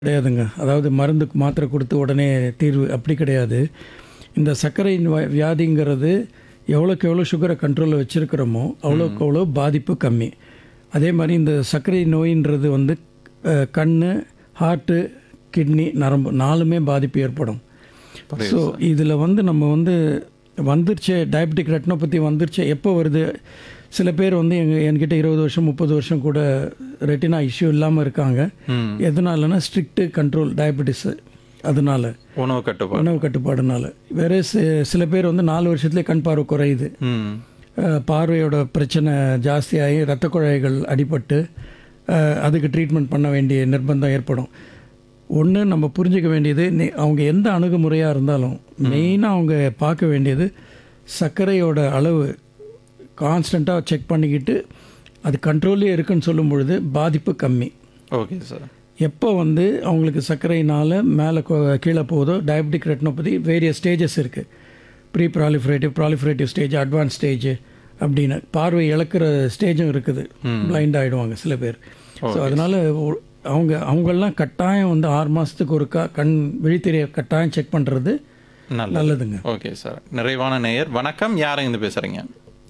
கிடையாதுங்க அதாவது மருந்துக்கு மாத்திரை கொடுத்து உடனே தீர்வு அப்படி கிடையாது இந்த சர்க்கரை நோய் வியாதிங்கிறது எவ்வளோக்கு எவ்வளோ சுகரை கண்ட்ரோலில் வச்சுருக்கிறோமோ அவ்வளோக்கு அவ்வளோ பாதிப்பு கம்மி அதே மாதிரி இந்த சர்க்கரை நோயின்றது வந்து அஹ், கண்ணு ஹார்ட்டு கிட்னி நரம்பு நாலுமே பாதிப்பு ஏற்படும் ஸோ இதில் வந்து நம்ம வந்து வந்துருச்சே டயபெட்டிக் ரெட்டினோபதி வந்துருச்சே எப்போ வருது சில பேர் வந்து எங்கள் என்கிட்ட இருபது வருஷம் முப்பது வருஷம் கூட ரெட்டினா இஷ்யூ இல்லாமல் இருக்காங்க ம் எதனாலனா ஸ்ட்ரிக்ட்டு கண்ட்ரோல் டயபெட்டிஸு அதனால உணவு கட்டுப்பாடு உணவு கட்டுப்பாடுனால வேற சி- சில பேர் வந்து நாலு வருஷத்துலேயே கண் பார்வை குறையுது ம் அஹ், பார்வையோட பிரச்சனை ஜாஸ்தியாகி இரத்த குழாய்கள் அடிபட்டு அஹ், அதுக்கு ட்ரீட்மெண்ட் பண்ண வேண்டிய நிர்பந்தம் ஏற்படும் ஒன்று நம்ம புரிஞ்சுக்க வேண்டியது நி- அவங்க எந்த அணுகுமுறையாக இருந்தாலும் மெயினாக அவங்க பார்க்க வேண்டியது சர்க்கரையோட அளவு கான்ஸ்டண்ட்டாக செக் பண்ணிக்கிட்டு அது கண்ட்ரோல்லே இருக்குன்னு சொல்லும் பொழுது பாதிப்பு கம்மி ஓகே சார் எப்போ வந்து அவங்களுக்கு சர்க்கரையினால் மேலே கீழே போகுதோ டயபெட்டிக் ரெட்டினோபதி வேரியஸ் ஸ்டேஜஸ் இருக்குது pre proliferative proliferative stage advance stage அப்படின்னு பார்வை இழக்கிற ஸ்டேஜும் இருக்குது பிளைண்ட் ஆகிடுவாங்க சில பேர் ஸோ அதனால் அவங்க அவங்கெல்லாம் கட்டாயம் வந்து ஆறு மாதத்துக்கு ஒருக்கா கண் விழித்திரையை கட்டாயம் செக் பண்ணுறது நல்லது நல்லதுங்க ஓகே சார் நிறைவான நேயர் வணக்கம் யாருங்க இருந்து பேசுறீங்க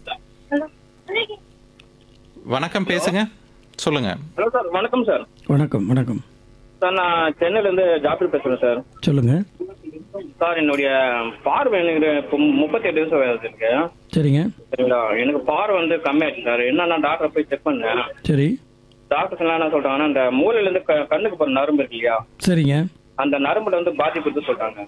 வணக்கம் பேசுங்க சொல்லுங்க ஹலோ சார் வணக்கம் சார் வணக்கம் வணக்கம் சார் நான் சென்னையிலேருந்து ஜாஃபர் பேசுகிறேன் சார் சொல்லுங்கள் சார் என்னுடைய பார்வை எனக்கு இப்போ முப்பத்தெட்டு வயசு வயசு இருக்கு சரிங்க சரிங்களா எனக்கு பார்வை வந்து கம்மியாயிடுச்சு சார் என்னன்னா டாக்டரை போய் செக் பண்ணேன் சரி டாக்டர்ஸ் எல்லாம் என்ன சொல்றாங்கன்னா அந்த மூளையிலேருந்து க கண்ணுக்கு போகிற நரம்பு இருக்கு இல்லையா சரிங்க அந்த நரம்புல வந்து பாதிப்பு இருக்கு சொல்றாங்க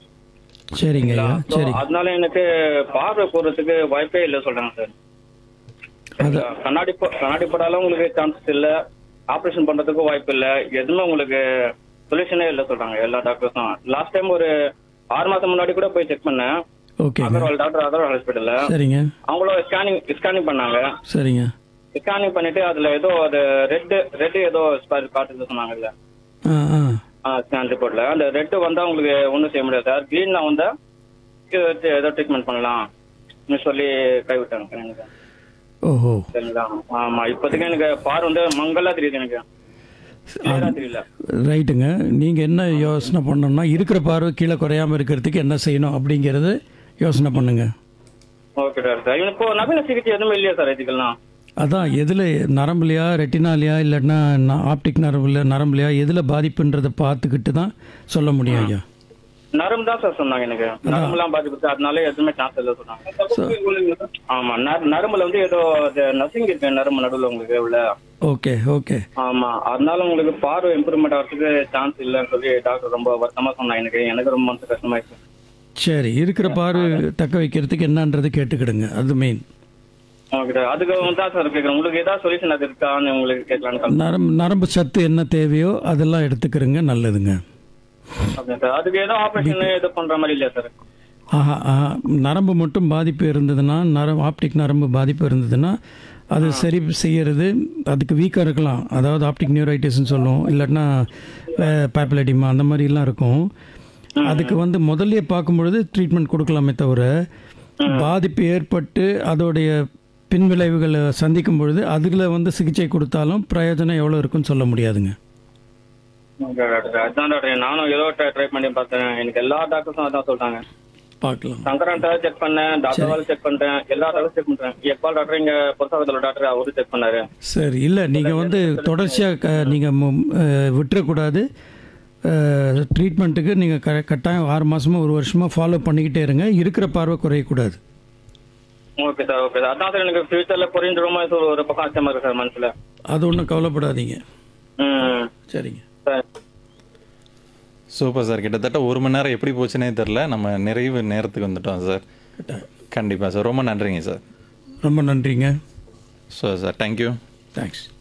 சரிங்க ஐயா So, சரி அதனால எனக்கு பார்வை போடுறதுக்கு வாய்ப்பே இல்லை சொல்றாங்க சார் சரிங்களா? கண்ணாடி போ- கண்ணாடி போடாலும் உங்களுக்கு சான்சஸ் இல்ல ஆபரேஷன் பண்றதுக்கும் வாய்ப்பு இல்ல எதுவுமே உங்களுக்கு சொல்யூஷனே இல்லை சொல்றாங்க எல்லா டாக்டர்ஸும் லாஸ்ட் டைம் ஒரு ஆறு மாசம் முன்னாடி கூட போய் செக் பண்ணேன் ஓகேங்க அகர்வால் டாக்டர் அகர்வால் ஹாஸ்பிட்டல்ல சரிங்க அவங்களும் ஸ்கேனிங் ஸ்கேனிங் பண்ணாங்க சரிங்க ஸ்கேனிங் பண்ணிட்டு அதுல ஏதோ அது ரெட் ரெட் ஏதோ ஸ்பாட் காட்டுது சொன்னாங்கல்ல ஆ ஆ ஸ்கேன் ரிப்போர்ட்ல அந்த ரெட் வந்தா உங்களுக்கு ஒன்றும் செய்ய முடியாது சார் கிரீன்ல வந்தா இது ஏதோ ட்ரீட்மெண்ட் பண்ணலாம் ன்னு சொல்லி கைவிட்டாங்க எனக்கு ஓஹோ சரிங்களா ஆமா இப்போதைக்கு எனக்கு பார் வந்து மங்கலா தெரியுது எனக்கு கிளியரா தெரியல ரைட்டுங்க நீங்கள் என்ன யோசனை பண்ணணும்னா இருக்கிற பார்வை கீழே குறையாமல் இருக்கிறதுக்கு என்ன செய்யணும் அப்படிங்கிறது யோசனை பண்ணுங்க ஓகே டாக்டர் சார் இப்போ நவீன சிகிச்சை எதுவுமே இல்லையா சார் இதுக்கெல்லாம் அதான் எதில் நரம்புலையா ரெட்டினாலையா இல்லைன்னா ஆப்டிக் நரம்புல நரம்புலையா எதில் பாதிப்புன்றதை பார்த்துக்கிட்டு தான் சொல்ல முடியும் ஐயா நரம்பு தான் சார் சொன்னாங்க எனக்கு நரம்புலாம் பாதிப்பு அதனால எதுவுமே சான்ஸ் இல்லை சொன்னாங்க ஆமா நர- நரம்புல வந்து ஏதோ அது நசிங் இருக்கு நரம்பு நடுவுல உங்களுக்கு உள்ள ஓகே ஓகே ஆமா அதனால உங்களுக்கு பார்வை இம்ப்ரூவ்மெண்ட் ஆகிறதுக்கு சான்ஸ் இல்லைன்னு சொல்லி டாக்டர் ரொம்ப வருத்தமா சொன்னாங்க எனக்கு எனக்கு ரொம்ப மனசு கஷ்டமாயிடுச்சு சரி இருக்கிற பார்வை தக்க வைக்கிறதுக்கு என்னன்றது கேட்டுக்கிடுங்க அது மெயின் ஓகே சார் அதுக்கு வந்து தான் சார் கேட்குறேன் உங்களுக்கு ஏதாவது சொல்யூஷன் அது இருக்கான்னு உங்களுக்கு கேட்கலான்னு call நரம்பு நரம்பு சத்து என்ன தேவையோ அதெல்லாம் எடுத்துக்கிறங்க நல்லதுங்க பண்ணேன் சார் அதுக்கு ஏதோ ஆபரேஷன் ஏதோ பண்ற மாதிரி இல்லையா சார் ஆஹா ஆஹா நரம்பு மட்டும் பாதிப்பு இருந்ததுன்னா நரம் ஆப்டிக் நரம்பு பாதிப்பு இருந்ததுன்னா அது சரி செய்யறது அதுக்கு வீக்காக இருக்கலாம் அதாவது ஆப்டிக் நியூரைட்டிஸ்னு சொல்லுவோம் இல்லாட்டினா பேப்பலடிமா அந்த மாதிரிலாம் இருக்கும் அதுக்கு வந்து முதல்லயே பார்க்கும்பொழுது ட்ரீட்மெண்ட் கொடுக்கலாமே தவிர பாதிப்பு ஏற்பட்டு அதோடைய பின்விளைவுகளை சந்திக்கும் பொழுது அதில் வந்து சிகிச்சை கொடுத்தாலும் பிரயோஜனம் எவ்வளோ இருக்குன்னு சொல்ல முடியாதுங்க ஓகே டாக்டர் அதுதான் டாக்டர் நானும் ஏதோ ட்ரை பண்ணி பார்த்தேன் எனக்கு எல்லா டாக்டர்ஸும் அதான் சொல்றாங்க பார்க்கலாம் சங்கரன் செக் பண்ணேன் டாக்டர் செக் பண்ணிட்டேன் எல்லா டாக்டரும் செக் பண்றேன் எப்பால் டாக்டர் இங்க பொருசாகத்தில் டாக்டர் அவரு செக் பண்ணாரு சரி இல்லை நீங்கள் வந்து தொடர்ச்சியாக நீங்கள் விட்டுறக்கூடாது ட்ரீட்மெண்ட்டுக்கு நீங்கள் க கட்டாயம் ஆறு மாதமாக ஒரு வருஷமாக ஃபாலோ பண்ணிக்கிட்டே இருங்க இருக்கிற பார்வை குறையக்கூடாது ஓகே சார் ஓகே சார் அதான் சார் எனக்கு ஃபியூச்சர்ல புரிஞ்சு ரொம்ப இது ஒரு பக்கம் அச்சமா இருக்கு சார் மனசுல அது ஒன்றும் கவலைப்படாதீங்க ம் சரிங்க சார் சூப்பர் சார் கிட்டத்தட்ட ஒரு மணி நேரம் எப்படி போச்சுனே தெரில நம்ம நிறைவு நேரத்துக்கு வந்துட்டோம் சார் கண்டிப்பாக சார் ரொம்ப நன்றிங்க சார் ரொம்ப நன்றிங்க ஸோ சார் தேங்க்யூ தேங்க்ஸ்